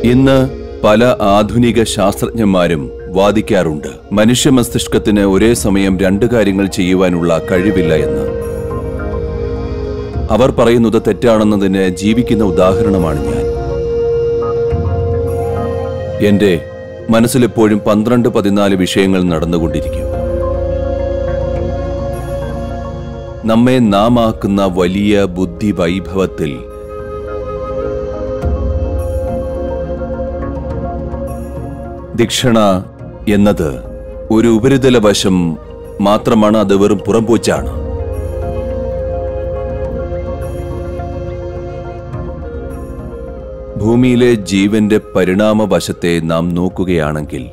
ഇന്ന് പല ആധുനിക ശാസ്ത്രജ്ഞന്മാരും വാദിക്കാറുണ്ട് മനുഷ്യ മസ്തിഷ്കത്തിന് ഒരേ സമയം രണ്ട് കാര്യങ്ങൾ ചെയ്യുവാനുള്ള കഴിവില്ല എന്ന് അവർ പറയുന്നത് തെറ്റാണെന്നതിന് ജീവിക്കുന്ന ഉദാഹരണമാണ് ഞാൻ എന്റെ മനസ്സിലെപ്പോഴും പന്ത്രണ്ട് പതിനാല് വിഷയങ്ങൾ നടന്നുകൊണ്ടിരിക്കും നമ്മെ നാം ആക്കുന്ന വലിയ ബുദ്ധി വൈഭവത്തിൽ ദിക്ഷണ എന്നത് ഒരു ഉപരിതല വശം മാത്രമാണ് അത് വെറും പുറംപൂച്ചാണ് ഭൂമിയിലെ ജീവന്റെ പരിണാമവശത്തെ നാം നോക്കുകയാണെങ്കിൽ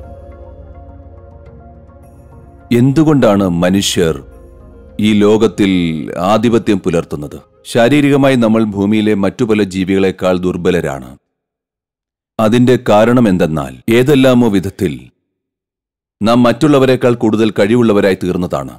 എന്തുകൊണ്ടാണ് മനുഷ്യർ ഈ ലോകത്തിൽ ആധിപത്യം പുലർത്തുന്നത് ശാരീരികമായി നമ്മൾ ഭൂമിയിലെ മറ്റു പല ജീവികളെക്കാൾ ദുർബലരാണ് അതിന്റെ കാരണം എന്തെന്നാൽ ഏതെല്ലാമോ വിധത്തിൽ നാം മറ്റുള്ളവരെക്കാൾ കൂടുതൽ കഴിവുള്ളവരായി തീർന്നതാണ്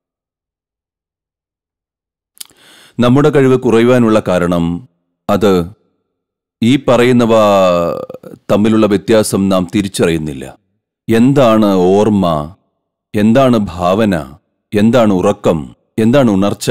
നമ്മുടെ കഴിവ് കുറയുവാനുള്ള കാരണം അത് ഈ പറയുന്നവ തമ്മിലുള്ള വ്യത്യാസം നാം തിരിച്ചറിയുന്നില്ല എന്താണ് ഓർമ്മ എന്താണ് ഭാവന എന്താണ് ഉറക്കം എന്താണ് ഉണർച്ച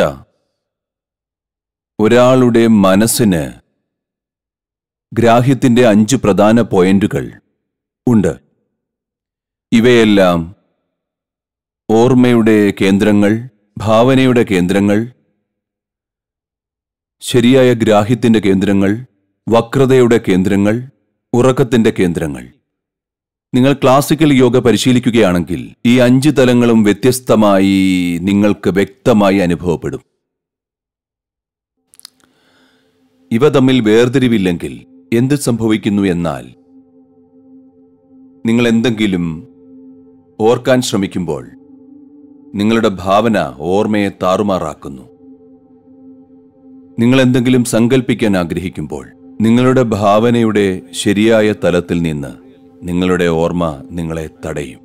ഒരാളുടെ മനസ്സിന് ഗ്രാഹ്യത്തിന്റെ അഞ്ച് പ്രധാന പോയിന്റുകൾ ഉണ്ട് ഇവയെല്ലാം ഓർമ്മയുടെ കേന്ദ്രങ്ങൾ ഭാവനയുടെ കേന്ദ്രങ്ങൾ ശരിയായ ഗ്രാഹ്യത്തിന്റെ കേന്ദ്രങ്ങൾ വക്രതയുടെ കേന്ദ്രങ്ങൾ ഉറക്കത്തിന്റെ കേന്ദ്രങ്ങൾ നിങ്ങൾ ക്ലാസിക്കൽ യോഗ പരിശീലിക്കുകയാണെങ്കിൽ ഈ അഞ്ച് തലങ്ങളും വ്യത്യസ്തമായി നിങ്ങൾക്ക് വ്യക്തമായി അനുഭവപ്പെടും ഇവ തമ്മിൽ വേർതിരിവില്ലെങ്കിൽ എന്ത് സംഭവിക്കുന്നു എന്നാൽ നിങ്ങൾ എന്തെങ്കിലും ഓർക്കാൻ ശ്രമിക്കുമ്പോൾ നിങ്ങളുടെ ഭാവന ഓർമ്മയെ താറുമാറാക്കുന്നു നിങ്ങൾ എന്തെങ്കിലും സങ്കല്പിക്കാൻ ആഗ്രഹിക്കുമ്പോൾ നിങ്ങളുടെ ഭാവനയുടെ ശരിയായ തലത്തിൽ നിന്ന് നിങ്ങളുടെ ഓർമ്മ നിങ്ങളെ തടയും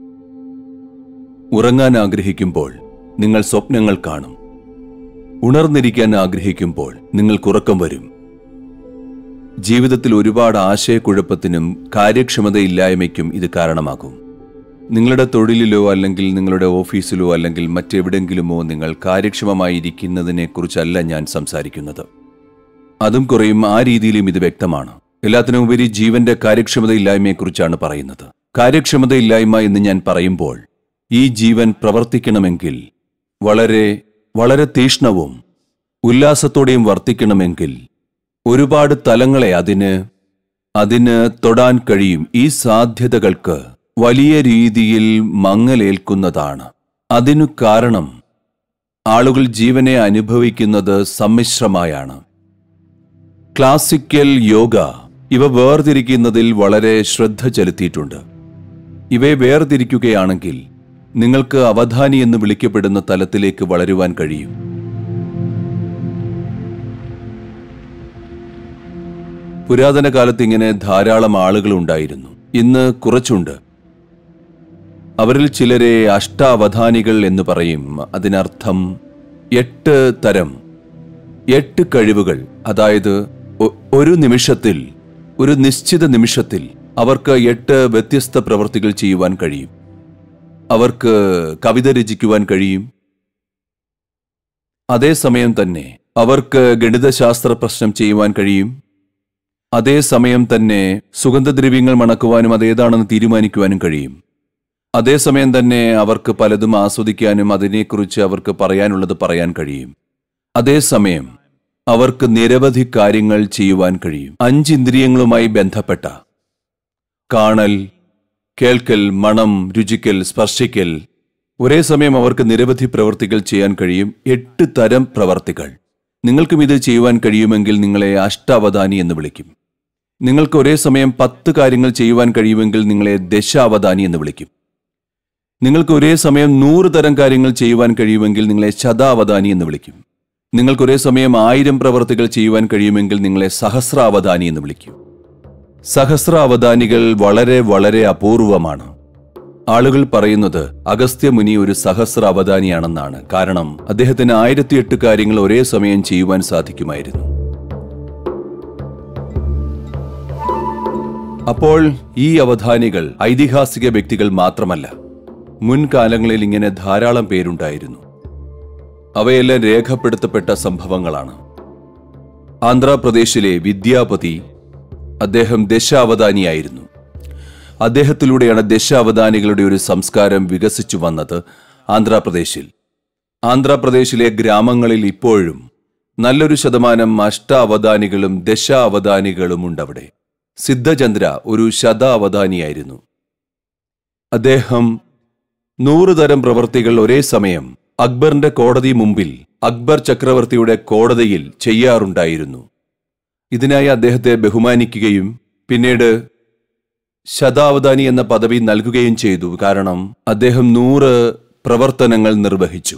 ഉറങ്ങാൻ ആഗ്രഹിക്കുമ്പോൾ നിങ്ങൾ സ്വപ്നങ്ങൾ കാണും ഉണർന്നിരിക്കാൻ ആഗ്രഹിക്കുമ്പോൾ നിങ്ങൾക്കുറക്കം വരും ജീവിതത്തിൽ ഒരുപാട് ആശയക്കുഴപ്പത്തിനും കാര്യക്ഷമതയില്ലായ്മയ്ക്കും ഇത് കാരണമാകും നിങ്ങളുടെ തൊഴിലിലോ അല്ലെങ്കിൽ നിങ്ങളുടെ ഓഫീസിലോ അല്ലെങ്കിൽ മറ്റെവിടെങ്കിലുമോ നിങ്ങൾ കാര്യക്ഷമമായിരിക്കുന്നതിനെ കുറിച്ചല്ല ഞാൻ സംസാരിക്കുന്നത് അതും കുറയും ആ രീതിയിലും ഇത് വ്യക്തമാണ് എല്ലാത്തിനും ഉപരി ജീവന്റെ കാര്യക്ഷമതയില്ലായ്മയെക്കുറിച്ചാണ് പറയുന്നത് കാര്യക്ഷമതയില്ലായ്മ എന്ന് ഞാൻ പറയുമ്പോൾ ഈ ജീവൻ പ്രവർത്തിക്കണമെങ്കിൽ വളരെ വളരെ തീഷ്ണവും ഉല്ലാസത്തോടെയും വർത്തിക്കണമെങ്കിൽ ഒരുപാട് തലങ്ങളെ അതിന് അതിന് തൊടാൻ കഴിയും ഈ സാധ്യതകൾക്ക് വലിയ രീതിയിൽ മങ്ങലേൽക്കുന്നതാണ് അതിനു കാരണം ആളുകൾ ജീവനെ അനുഭവിക്കുന്നത് സമ്മിശ്രമായാണ് ക്ലാസിക്കൽ യോഗ ഇവ വേർതിരിക്കുന്നതിൽ വളരെ ശ്രദ്ധ ചെലുത്തിയിട്ടുണ്ട് ഇവയെ വേർതിരിക്കുകയാണെങ്കിൽ നിങ്ങൾക്ക് അവധാനി എന്ന് വിളിക്കപ്പെടുന്ന തലത്തിലേക്ക് വളരുവാൻ കഴിയും പുരാതന കാലത്ത് ഇങ്ങനെ ധാരാളം ആളുകൾ ഉണ്ടായിരുന്നു ഇന്ന് കുറച്ചുണ്ട് അവരിൽ ചിലരെ അഷ്ടാവധാനികൾ എന്ന് പറയും അതിനർത്ഥം എട്ട് തരം എട്ട് കഴിവുകൾ അതായത് ഒ- ഒരു നിമിഷത്തിൽ ഒരു നിശ്ചിത നിമിഷത്തിൽ അവർക്ക് എട്ട് വ്യത്യസ്ത പ്രവൃത്തികൾ ചെയ്യുവാൻ കഴിയും അവർക്ക് കവിത രചിക്കുവാൻ കഴിയും അതേസമയം തന്നെ അവർക്ക് ഗണിതശാസ്ത്ര പ്രശ്നം ചെയ്യുവാൻ കഴിയും അതേസമയം തന്നെ സുഗന്ധദ്രവ്യങ്ങൾ മണക്കുവാനും അതേതാണെന്ന് തീരുമാനിക്കുവാനും കഴിയും അതേസമയം തന്നെ അവർക്ക് പലതും ആസ്വദിക്കാനും അതിനെക്കുറിച്ച് അവർക്ക് പറയാനുള്ളത് പറയാൻ കഴിയും അതേസമയം അവർക്ക് നിരവധി കാര്യങ്ങൾ ചെയ്യുവാൻ കഴിയും അഞ്ച് ഇന്ദ്രിയങ്ങളുമായി ബന്ധപ്പെട്ട കാണൽ കേൾക്കൽ മണം രുചിക്കൽ സ്പർശിക്കൽ ഒരേ സമയം അവർക്ക് നിരവധി പ്രവർത്തികൾ ചെയ്യാൻ കഴിയും എട്ട് തരം പ്രവർത്തികൾ നിങ്ങൾക്കും ഇത് ചെയ്യുവാൻ കഴിയുമെങ്കിൽ നിങ്ങളെ അഷ്ടാവധാനി എന്ന് വിളിക്കും നിങ്ങൾക്ക് ഒരേ സമയം പത്ത് കാര്യങ്ങൾ ചെയ്യുവാൻ കഴിയുമെങ്കിൽ നിങ്ങളെ ദശാവധാനി എന്ന് വിളിക്കും നിങ്ങൾക്ക് ഒരേ സമയം നൂറ് തരം കാര്യങ്ങൾ ചെയ്യുവാൻ കഴിയുമെങ്കിൽ നിങ്ങളെ ശതാവധാനി എന്ന് വിളിക്കും നിങ്ങൾക്ക് ഒരേ സമയം ആയിരം പ്രവർത്തികൾ ചെയ്യുവാൻ കഴിയുമെങ്കിൽ നിങ്ങളെ സഹസ്രാവധാനി എന്ന് വിളിക്കും സഹസ്രാവധാനികൾ വളരെ വളരെ അപൂർവമാണ് ആളുകൾ പറയുന്നത് അഗസ്ത്യ മുനി ഒരു സഹസ്ര അവധാനിയാണെന്നാണ് കാരണം അദ്ദേഹത്തിന് ആയിരത്തിയെട്ട് കാര്യങ്ങൾ ഒരേ സമയം ചെയ്യുവാൻ സാധിക്കുമായിരുന്നു അപ്പോൾ ഈ അവധാനികൾ ഐതിഹാസിക വ്യക്തികൾ മാത്രമല്ല മുൻകാലങ്ങളിൽ ഇങ്ങനെ ധാരാളം പേരുണ്ടായിരുന്നു അവയെല്ലാം രേഖപ്പെടുത്തപ്പെട്ട സംഭവങ്ങളാണ് ആന്ധ്രാപ്രദേശിലെ വിദ്യാപതി അദ്ദേഹം ദശാവതാനിയായിരുന്നു അദ്ദേഹത്തിലൂടെയാണ് ദശാവതാനികളുടെ ഒരു സംസ്കാരം വികസിച്ചു വന്നത് ആന്ധ്രാപ്രദേശിൽ ആന്ധ്രാപ്രദേശിലെ ഗ്രാമങ്ങളിൽ ഇപ്പോഴും നല്ലൊരു ശതമാനം അഷ്ടാവധാനികളും ദശാവധാനികളും ഉണ്ടവിടെ സിദ്ധചന്ദ്ര ഒരു ശതാവധാനിയായിരുന്നു അദ്ദേഹം നൂറ് തരം പ്രവൃത്തികൾ ഒരേ സമയം അക്ബറിന്റെ കോടതി മുമ്പിൽ അക്ബർ ചക്രവർത്തിയുടെ കോടതിയിൽ ചെയ്യാറുണ്ടായിരുന്നു ഇതിനായി അദ്ദേഹത്തെ ബഹുമാനിക്കുകയും പിന്നീട് ശതാവധാനി എന്ന പദവി നൽകുകയും ചെയ്തു കാരണം അദ്ദേഹം നൂറ് പ്രവർത്തനങ്ങൾ നിർവഹിച്ചു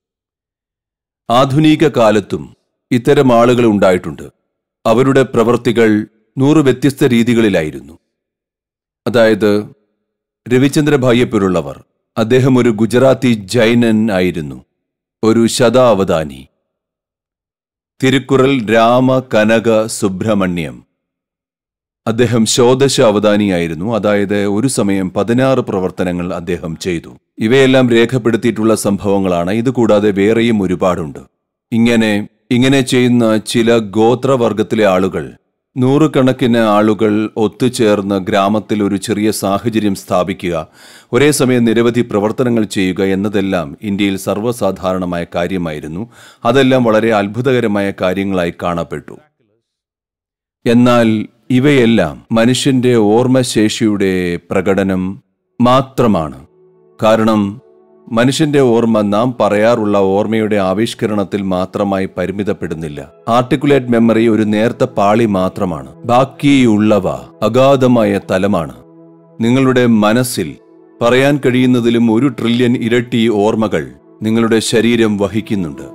ആധുനിക കാലത്തും ഇത്തരം ആളുകൾ ഉണ്ടായിട്ടുണ്ട് അവരുടെ പ്രവൃത്തികൾ നൂറ് വ്യത്യസ്ത രീതികളിലായിരുന്നു അതായത് രവിചന്ദ്രഭായിയെപ്പോലുള്ളവർ അദ്ദേഹം ഒരു ഗുജറാത്തി ജൈനൻ ആയിരുന്നു ഒരു ശതാവതാനി തിരുക്കുറൽ രാമ കനക സുബ്രഹ്മണ്യം അദ്ദേഹം ശോദശ അവതാനിയായിരുന്നു അതായത് ഒരു സമയം പതിനാറ് പ്രവർത്തനങ്ങൾ അദ്ദേഹം ചെയ്തു ഇവയെല്ലാം രേഖപ്പെടുത്തിയിട്ടുള്ള സംഭവങ്ങളാണ് ഇതുകൂടാതെ വേറെയും ഒരുപാടുണ്ട് ഇങ്ങനെ ഇങ്ങനെ ചെയ്യുന്ന ചില ഗോത്രവർഗത്തിലെ ആളുകൾ നൂറുകണക്കിന് ആളുകൾ ഒത്തുചേർന്ന് ഗ്രാമത്തിൽ ഒരു ചെറിയ സാഹചര്യം സ്ഥാപിക്കുക ഒരേ സമയം നിരവധി പ്രവർത്തനങ്ങൾ ചെയ്യുക എന്നതെല്ലാം ഇന്ത്യയിൽ സർവ്വസാധാരണമായ കാര്യമായിരുന്നു അതെല്ലാം വളരെ അത്ഭുതകരമായ കാര്യങ്ങളായി കാണപ്പെട്ടു എന്നാൽ ഇവയെല്ലാം മനുഷ്യന്റെ ഓർമ്മശേഷിയുടെ പ്രകടനം മാത്രമാണ് കാരണം മനുഷ്യന്റെ ഓർമ്മ നാം പറയാറുള്ള ഓർമ്മയുടെ ആവിഷ്കരണത്തിൽ മാത്രമായി പരിമിതപ്പെടുന്നില്ല ആർട്ടിക്കുലേറ്റ് മെമ്മറി ഒരു നേർത്ത പാളി മാത്രമാണ് ബാക്കിയുള്ളവ അഗാധമായ തലമാണ് നിങ്ങളുടെ മനസ്സിൽ പറയാൻ കഴിയുന്നതിലും ഒരു ട്രില്യൺ ഇരട്ടി ഓർമ്മകൾ നിങ്ങളുടെ ശരീരം വഹിക്കുന്നുണ്ട്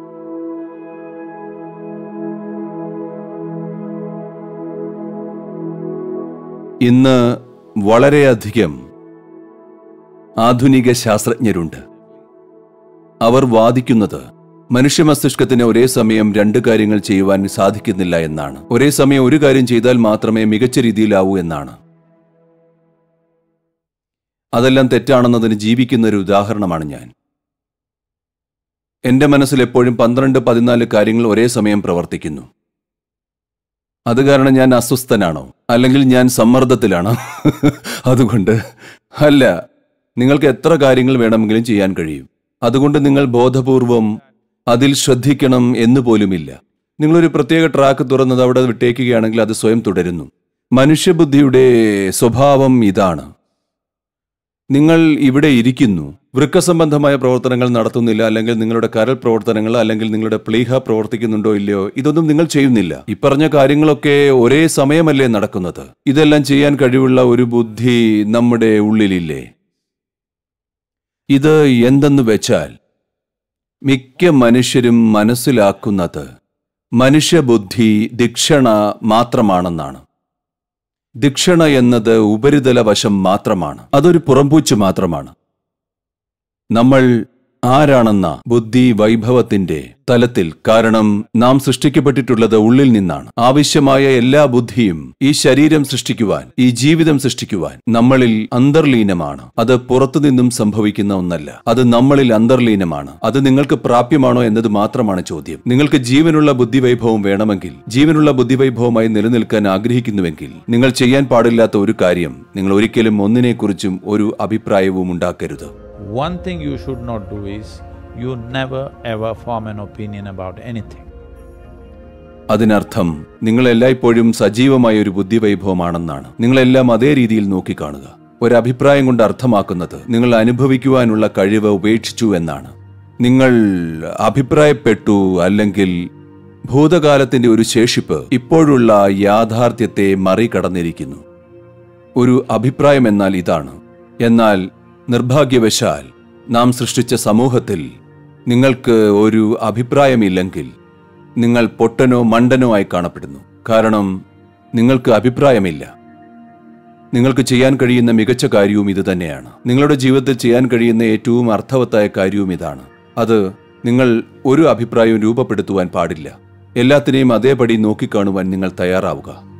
ഇന്ന് വളരെയധികം ആധുനിക ശാസ്ത്രജ്ഞരുണ്ട് അവർ വാദിക്കുന്നത് മനുഷ്യ മസ്തിഷ്കത്തിന് ഒരേ സമയം രണ്ട് കാര്യങ്ങൾ ചെയ്യുവാൻ സാധിക്കുന്നില്ല എന്നാണ് ഒരേ സമയം ഒരു കാര്യം ചെയ്താൽ മാത്രമേ മികച്ച രീതിയിലാവൂ എന്നാണ് അതെല്ലാം തെറ്റാണെന്നതിന് ജീവിക്കുന്ന ഒരു ഉദാഹരണമാണ് ഞാൻ എന്റെ മനസ്സിൽ എപ്പോഴും പന്ത്രണ്ട് പതിനാല് കാര്യങ്ങൾ ഒരേ സമയം പ്രവർത്തിക്കുന്നു അത് കാരണം ഞാൻ അസ്വസ്ഥനാണോ അല്ലെങ്കിൽ ഞാൻ സമ്മർദ്ദത്തിലാണോ അതുകൊണ്ട് അല്ല നിങ്ങൾക്ക് എത്ര കാര്യങ്ങൾ വേണമെങ്കിലും ചെയ്യാൻ കഴിയും അതുകൊണ്ട് നിങ്ങൾ ബോധപൂർവം അതിൽ ശ്രദ്ധിക്കണം എന്ന് പോലുമില്ല നിങ്ങളൊരു പ്രത്യേക ട്രാക്ക് തുറന്നത് അവിടെ വിട്ടേക്കുകയാണെങ്കിൽ അത് സ്വയം തുടരുന്നു മനുഷ്യബുദ്ധിയുടെ സ്വഭാവം ഇതാണ് നിങ്ങൾ ഇവിടെ ഇരിക്കുന്നു വൃക്ക സംബന്ധമായ പ്രവർത്തനങ്ങൾ നടത്തുന്നില്ല അല്ലെങ്കിൽ നിങ്ങളുടെ കരൽ പ്രവർത്തനങ്ങൾ അല്ലെങ്കിൽ നിങ്ങളുടെ പ്ലീഹ പ്രവർത്തിക്കുന്നുണ്ടോ ഇല്ലയോ ഇതൊന്നും നിങ്ങൾ ചെയ്യുന്നില്ല ഇപ്പറഞ്ഞ കാര്യങ്ങളൊക്കെ ഒരേ സമയമല്ലേ നടക്കുന്നത് ഇതെല്ലാം ചെയ്യാൻ കഴിവുള്ള ഒരു ബുദ്ധി നമ്മുടെ ഉള്ളിലില്ലേ ഇത് എന്തെന്ന് വെച്ചാൽ മിക്ക മനുഷ്യരും മനസ്സിലാക്കുന്നത് മനുഷ്യബുദ്ധി ദിക്ഷണ മാത്രമാണെന്നാണ് ദിക്ഷണ എന്നത് ഉപരിതല വശം മാത്രമാണ് അതൊരു പുറംപൂച്ച് മാത്രമാണ് നമ്മൾ ആരാണെന്ന ബുദ്ധി വൈഭവത്തിന്റെ തലത്തിൽ കാരണം നാം സൃഷ്ടിക്കപ്പെട്ടിട്ടുള്ളത് ഉള്ളിൽ നിന്നാണ് ആവശ്യമായ എല്ലാ ബുദ്ധിയും ഈ ശരീരം സൃഷ്ടിക്കുവാൻ ഈ ജീവിതം സൃഷ്ടിക്കുവാൻ നമ്മളിൽ അന്തർലീനമാണ് അത് പുറത്തുനിന്നും സംഭവിക്കുന്ന ഒന്നല്ല അത് നമ്മളിൽ അന്തർലീനമാണ് അത് നിങ്ങൾക്ക് പ്രാപ്യമാണോ എന്നത് മാത്രമാണ് ചോദ്യം നിങ്ങൾക്ക് ജീവനുള്ള ബുദ്ധിവൈഭവം വേണമെങ്കിൽ ജീവനുള്ള ബുദ്ധിവൈഭവമായി നിലനിൽക്കാൻ ആഗ്രഹിക്കുന്നുവെങ്കിൽ നിങ്ങൾ ചെയ്യാൻ പാടില്ലാത്ത ഒരു കാര്യം നിങ്ങൾ ഒരിക്കലും ഒന്നിനെക്കുറിച്ചും ഒരു അഭിപ്രായവും ഉണ്ടാക്കരുത് One thing you should not do is, you never ever form an opinion about anything. അതിനർത്ഥം നിങ്ങൾ എല്ലായ്പ്പോഴും സജീവമായ ഒരു ബുദ്ധിവൈഭവമാണെന്നാണ് നിങ്ങളെല്ലാം അതേ രീതിയിൽ നോക്കിക്കാണുക ഒരു അഭിപ്രായം കൊണ്ട് അർത്ഥമാക്കുന്നത് നിങ്ങൾ അനുഭവിക്കുവാനുള്ള കഴിവ് ഉപേക്ഷിച്ചു എന്നാണ് നിങ്ങൾ അഭിപ്രായപ്പെട്ടു അല്ലെങ്കിൽ ഭൂതകാലത്തിന്റെ ഒരു ശേഷിപ്പ് ഇപ്പോഴുള്ള യാഥാർത്ഥ്യത്തെ മറികടന്നിരിക്കുന്നു ഒരു അഭിപ്രായം എന്നാൽ ഇതാണ് എന്നാൽ നിർഭാഗ്യവശാൽ നാം സൃഷ്ടിച്ച സമൂഹത്തിൽ നിങ്ങൾക്ക് ഒരു അഭിപ്രായമില്ലെങ്കിൽ നിങ്ങൾ പൊട്ടനോ മണ്ടനോ ആയി കാണപ്പെടുന്നു കാരണം നിങ്ങൾക്ക് അഭിപ്രായമില്ല നിങ്ങൾക്ക് ചെയ്യാൻ കഴിയുന്ന മികച്ച കാര്യവും ഇത് തന്നെയാണ് നിങ്ങളുടെ ജീവിതത്തിൽ ചെയ്യാൻ കഴിയുന്ന ഏറ്റവും അർത്ഥവത്തായ കാര്യവും ഇതാണ് അത് നിങ്ങൾ ഒരു അഭിപ്രായവും രൂപപ്പെടുത്തുവാൻ പാടില്ല എല്ലാത്തിനെയും അതേപടി നോക്കിക്കാണുവാൻ നിങ്ങൾ തയ്യാറാവുക